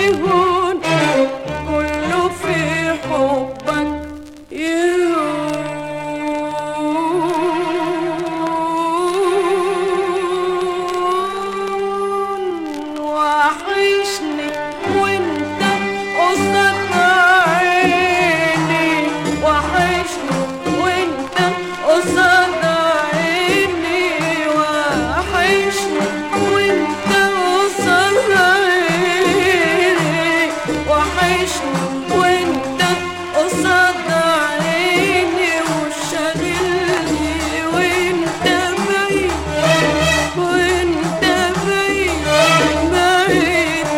يهون كله في حبك يهون وحشني وانت قصاد عيني وحشني وانت قصاد عيني وحشني وانت قصاد عيني وحشني وانت قصاد عيني وشاغلني وانت بعيد وانت بعيد بعيد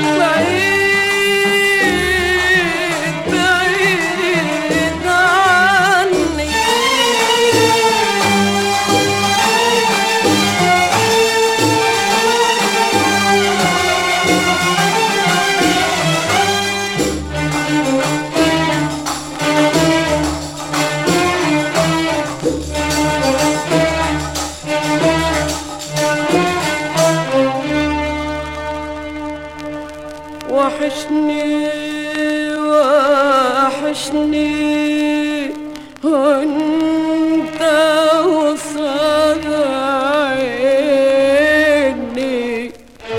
بعيد بعيد عني وحشني وحشني وانت وصل عيني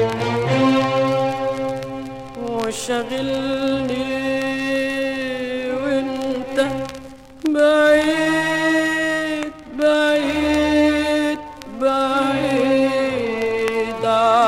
وشغلني وانت بعيد بعيد بعيد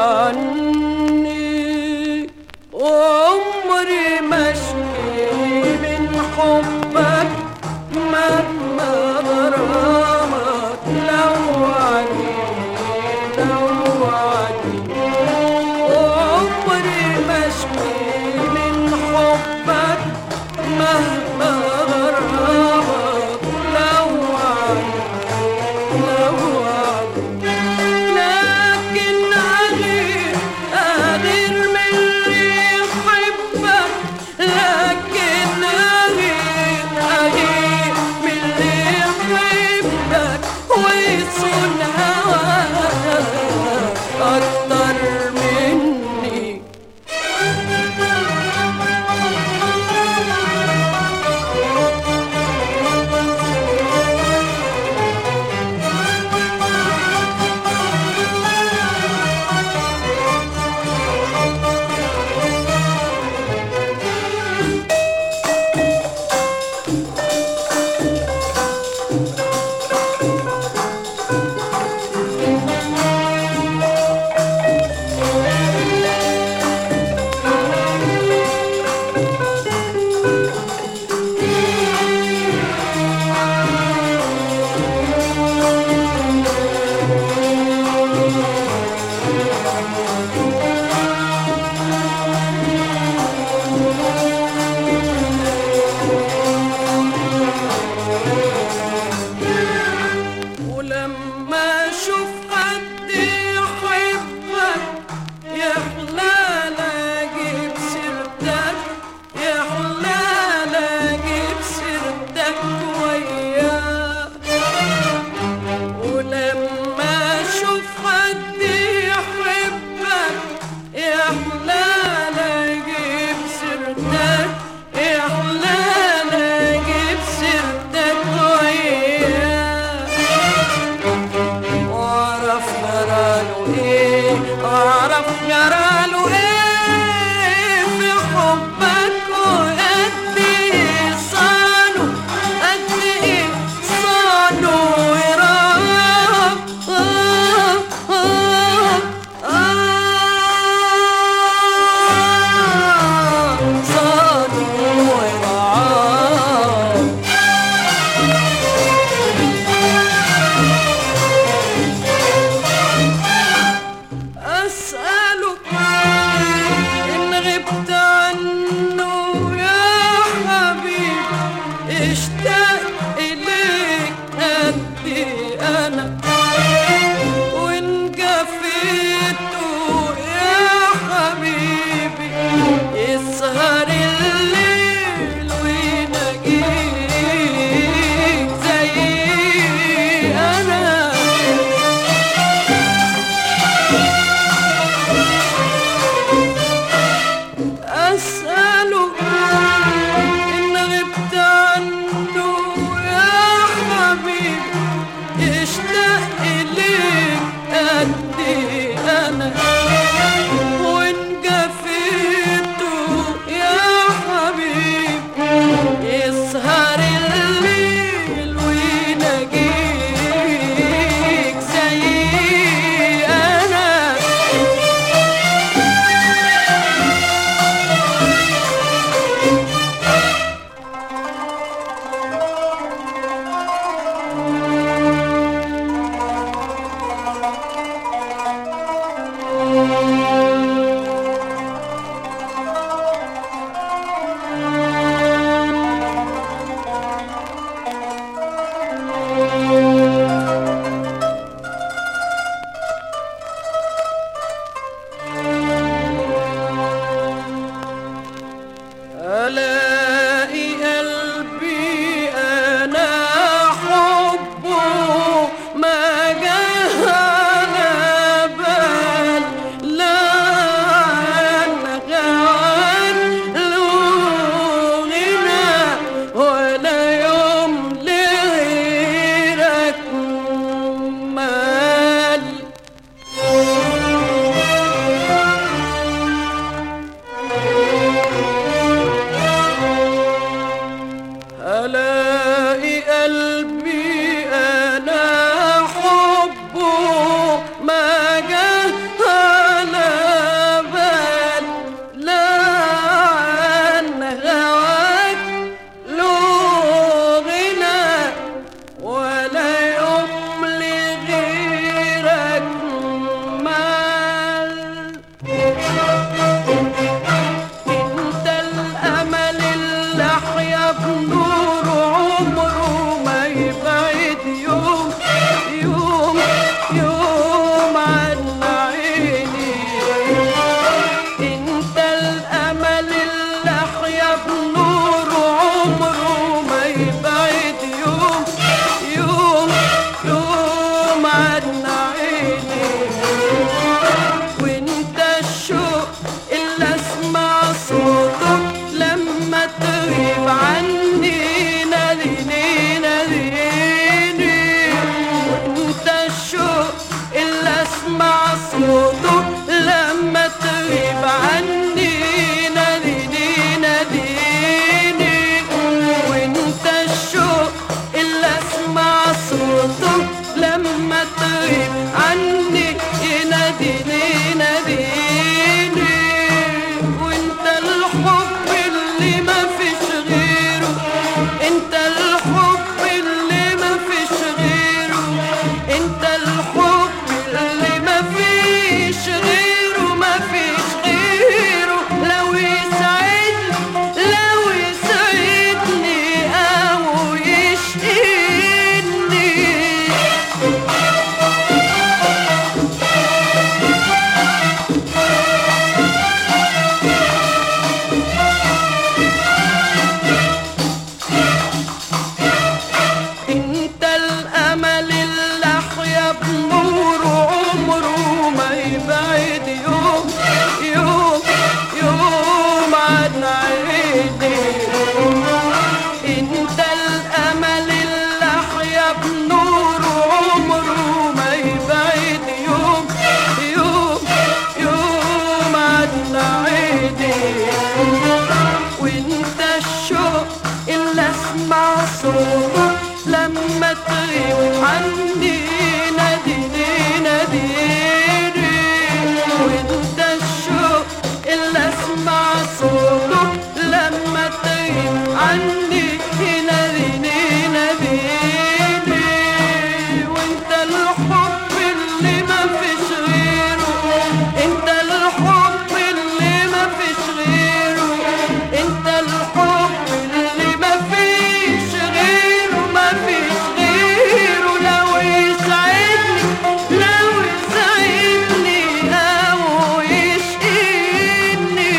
عني وعمري ما اشكي من حبك مهما غرامك لو عني لو عني وعمري ما اشكي من حبك عيني وانت الشوق اللي اسمع صوتك لما تغيب عني ناديني ناديني وانت الشوق اللي اسمع صوتك لما تغيب عني ناديني ناديني وانت الحب اللي ما فيش غيره انت الحب اللي ما فيش غيره انت الحب اللي ما فيش غيره ما فيش غيره لو يسعدني لو يسعدني او يشقيني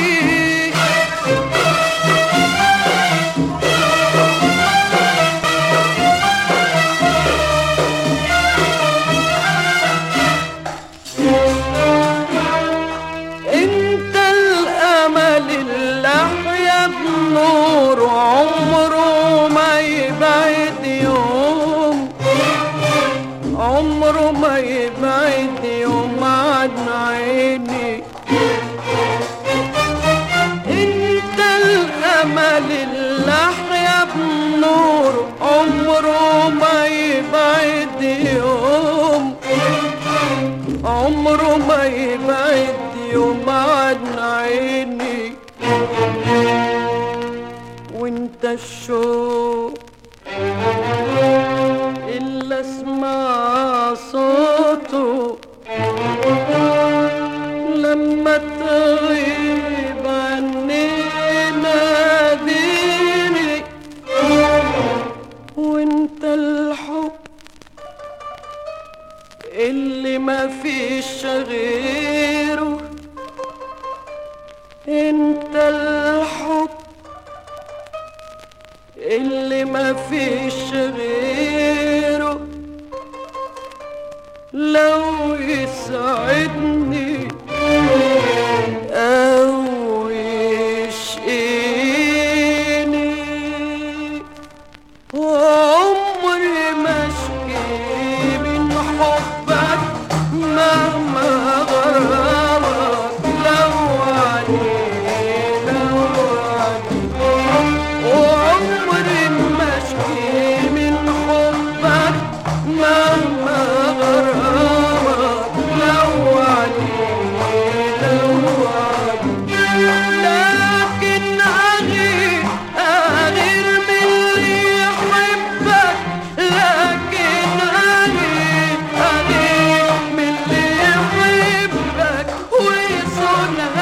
انت الامل اللي احيا بنور عمره ما يبعد يوم عمره ما يبعد يوم عن عيني انت الامل اللي احيا بنور عمره ما يبعد يوم عمره ما يبعد يوم عن عيني وانت الشوق اللي اسمع صوته لما تغيب عني ناديني وانت الحب اللي ما فيش غيره انت الحب اللي ما فيش غيره لو يسعدني او يشقيني وعمري ما اشكي من حبك مهما غرامك لو عليك لو عليك وعمري ما اشكي من حبك مهما غرامك لو عليك لو عليك لكن أغير أغير من اللي يحبك لكن أغير أغير من اللي يحبك ويصون